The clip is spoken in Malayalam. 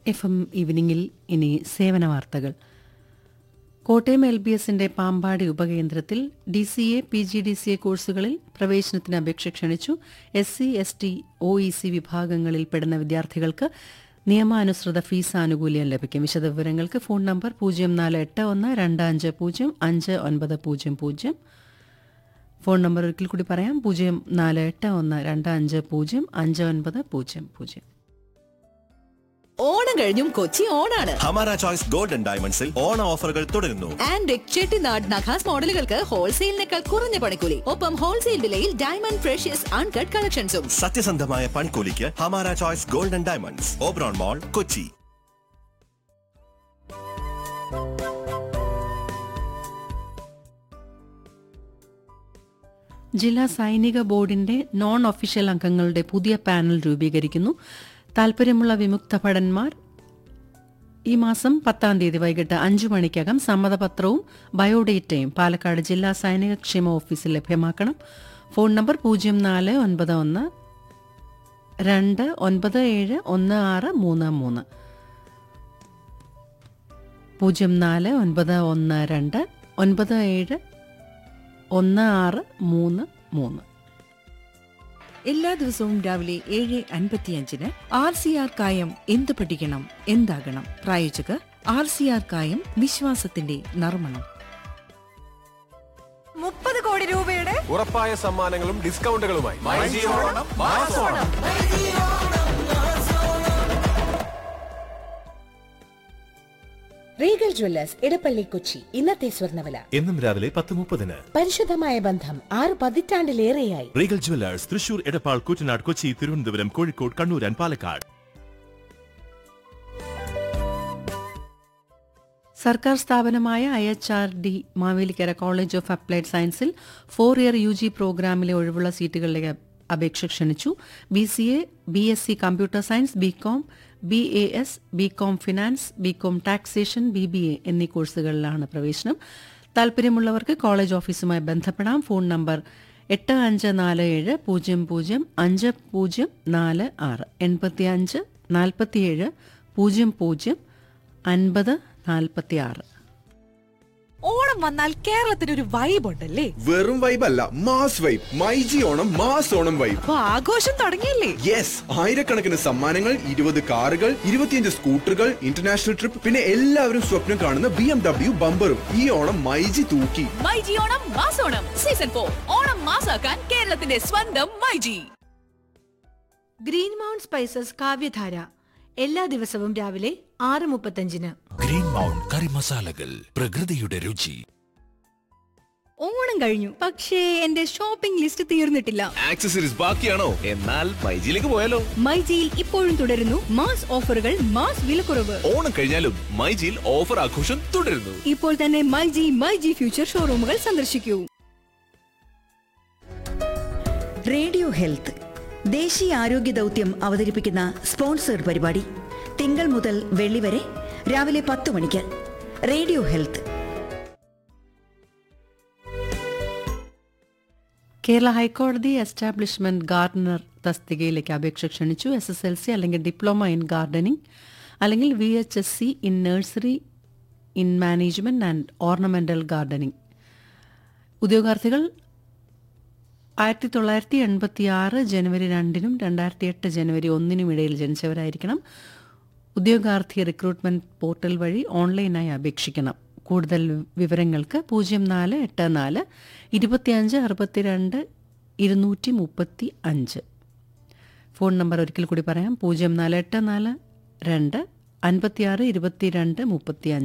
എഫ് എം ഈവനിങ്ങിൽ ഇനി സേവന വാർത്തകൾ കോട്ടയം എൽ ബി എസിന്റെ പാമ്പാടി ഉപകേന്ദ്രത്തിൽ D C A P G D C A കോഴ്സുകളിൽ പ്രവേശനത്തിന് അപേക്ഷ ക്ഷണിച്ചു S C S T O E C വിഭാഗങ്ങളിൽ പെടുന്ന വിദ്യാർത്ഥികൾക്ക് നിയമാനുസൃത ഫീസ് ആനുകൂല്യം ലഭിക്കും വിശദവിവരങ്ങൾക്ക് ഫോൺ നമ്പർ പൂജ്യം നാല് എട്ട് ഒന്ന് രണ്ട് അഞ്ച് പൂജ്യം അഞ്ച് ഒൻപത് പൂജ്യം പൂജ്യം ഫോൺ നമ്പർ ഒരിക്കൽ കൂടി പറയാം പൂജ്യം നാല് എട്ട് ഒന്ന് രണ്ട് അഞ്ച് പൂജ്യം അഞ്ച് ഒൻപത് പൂജ്യം പൂജ്യം ഓണം കഴിഞ്ഞും കൊച്ചി ഓണാണ് ഹമാര ചോയ്സ് ഗോൾഡൻ ഡയമണ്ട്സിൽ ഓണ ഓഫറുകൾ തുടരുന്നു ആൻഡ് ചെട്ടിനാട് നഖാസ് മോഡലുകൾക്ക് ഹോൾസെയിലിനേക്കാൾ കുറഞ്ഞ പണിക്കൂലി ഒപ്പം ഹോൾസെയിൽ വിലയിൽ ഡയമണ്ട് ഫ്രഷ്യസ് അൺകട്ട് കളക്ഷൻസും സത്യസന്ധമായ പൺകൂലിക്ക് Hamara choice golden diamonds Oberon mall Kochi ജില്ലാ സൈനിക ബോർഡിന്റെ നോൺ ഒഫീഷ്യൽ അംഗങ്ങളുടെ പുതിയ പാനൽ രൂപീകരിക്കുന്നു താൽപ്പര്യമുള്ള വിമുക്ത ഭടന്മാർ ഈ മാസം പത്താം തീയതി വൈകിട്ട് അഞ്ചു മണിക്കകം സമ്മതപത്രവും ബയോഡേറ്റയും പാലക്കാട് ജില്ലാ സൈനിക ക്ഷേമ ഓഫീസിൽ ലഭ്യമാക്കണം ഫോൺ നമ്പർ പൂജ്യം നാല് ഒൻപത് ഒന്ന് രണ്ട് ഒൻപത് ഏഴ് ഒന്ന് ആറ് മൂന്ന് മൂന്ന് പൂജ്യം നാല് ഒൻപത് ഒന്ന് രണ്ട് ഒൻപത് ഏഴ് ഒന്ന് ആറ് മൂന്ന് മൂന്ന് എല്ലാ ദിവസവും രാവിലെ ഏഴ് അൻപത്തിയഞ്ചിന് ആർ സി ആർ കായം എന്ത് പഠിക്കണം എന്താകണം പ്രായോജകർ ആർ സി ആർ കായം വിശ്വാസത്തിന്റെ നർമ്മണം മുപ്പത് കോടി രൂപയുടെ ഉറപ്പായ സമ്മാനങ്ങളും ഡിസ്കൗണ്ടുകളുമായി റീഗൽ ജ്വല്ലേഴ്സ് ഇടപ്പള്ളി കൊച്ചി ഇന്നത്തെ സ്വർണ്ണവില എന്നും രാവിലെ പത്ത് മുപ്പതിന് പരിശുദ്ധമായ ബന്ധം ആറ് പതിറ്റാണ്ടിലേറെയായി Regal jewellers Thrissur Edappal Koottanad Kochi Thiruvananthapuram Kozhikode Kannur and Palakkad സർക്കാർ സ്ഥാപനമായ I H R D Mavelikara college of applied സയൻസിൽ ഫോർ ഇയർ യു ജി പ്രോഗ്രാമിലെ ഒഴിവുള്ള സീറ്റുകളിലേക്ക് അപേക്ഷ ക്ഷണിച്ചു B C A B S C computer science B com B A S B com finance B com taxation B B A എന്നീ കോഴ്സുകളിലാണ് പ്രവേശനം താൽപ്പര്യമുള്ളവർക്ക് കോളേജ് ഓഫീസുമായി ബന്ധപ്പെടാം ഫോൺ നമ്പർ എട്ട് അഞ്ച് നാല് ഏഴ് പൂജ്യം പൂജ്യം അഞ്ച് പൂജ്യം നാല് ആറ് എൺപത്തി അഞ്ച് നാൽപ്പത്തിയേഴ് പൂജ്യം പൂജ്യം അൻപത് നാൽപ്പത്തി ആറ് ഓണം വന്നാൽ കേരളത്തിന് ഒരു വൈബ് ഉണ്ടല്ലേ വെറും വൈബ് അല്ല mass vibe myG Onam mass Onam vibe അപ്പൊ ആഘോഷം തുടങ്ങിയല്ലേ യെസ് ആയിരക്കണക്കിന് സമ്മാനങ്ങൾ ഇരുപത് കാറുകൾ ഇരുപത്തിയഞ്ച് സ്കൂട്ടറുകൾ ഇന്റർനാഷണൽ ട്രിപ്പ് പിന്നെ എല്ലാവരും സ്വപ്നം കാണുന്ന ബി എം ഡബ്ല്യു ബമ്പറും ഈ ഓണം മൈജി തൂക്കി മൈജി ഓണം മാസോണം സീസൺ ഫോർ ഓണം മാസാക്കാൻ കേരളത്തിന്റെ സ്വന്തം മൈജി ഗ്രീൻ മൗണ്ട് സ്പൈസസ് കാവ്യധാര എല്ലാ ദിവസവും രാവിലെ ആറ് മുപ്പത്തഞ്ചിന് ഗ്രീൻ മൗണ്ട് കറി മസാലകൾ പ്രകൃതിയുടെ രുചി ഓണം കഴിഞ്ഞു പക്ഷേ എന്റെ ഷോപ്പിംഗ് ലിസ്റ്റ് തീർന്നിട്ടില്ല ആക്സസറീസ് ബാക്കിയാണോ എന്നാൽ മൈജിയിലേക്ക് പോയാലോ മൈജിയിൽ ഇപ്പോഴും തുടരുന്നു മാസ് ഓഫറുകൾ മാസ് വിലക്കുറവ് ഓണം കഴിഞ്ഞാലും മൈജിയിൽ ഓഫർ ആഘോഷം തുടരുന്നു ഇപ്പോൾ തന്നെ മൈജി മൈജി ഫ്യൂച്ചർ ഷോറൂമുകൾ സന്ദർശിക്കൂ റേഡിയോ ഹെൽത്ത് ദേശീയ ആരോഗ്യ ദൗത്യം അവതരിപ്പിക്കുന്ന സ്പോൺസേഡ് പരിപാടി തിങ്കൾ മുതൽ വെള്ളി വരെ രാവിലെ പത്ത് മണിക്ക് റേഡിയോ ഹെൽത്ത് കേരള ഹൈക്കോടതി എസ്റ്റാബ്ലിഷ്മെന്റ് ഗാർഡനർ തസ്തികയിലേക്ക് അപേക്ഷ ക്ഷണിച്ചു എസ് എസ് എൽ സി അല്ലെങ്കിൽ ഡിപ്ലോമ ഇൻ ഗാർഡനിംഗ് അല്ലെങ്കിൽ V H S C in nursery in management and ornamental gardening ഉദ്യോഗാർത്ഥികൾ ആയിരത്തി തൊള്ളായിരത്തി എൺപത്തി ആറ് ജനുവരി രണ്ടിനും രണ്ടായിരത്തി എട്ട് ജനുവരി ഒന്നിനും ഇടയിൽ ജനിച്ചവരായിരിക്കണം ഉദ്യോഗാർത്ഥി റിക്രൂട്ട്മെന്റ് പോർട്ടൽ വഴി ഓൺലൈനായി അപേക്ഷിക്കണം കൂടുതൽ വിവരങ്ങൾക്ക് പൂജ്യം നാല് എട്ട് നാല് ഇരുപത്തിയഞ്ച് അറുപത്തിരണ്ട് ഇരുന്നൂറ്റി മുപ്പത്തി അഞ്ച് ഫോൺ നമ്പർ ഒരിക്കൽ കൂടി പറയാം പൂജ്യം നാല് എട്ട് നാല് രണ്ട് അൻപത്തിയാറ് ഇരുപത്തിരണ്ട് മുപ്പത്തി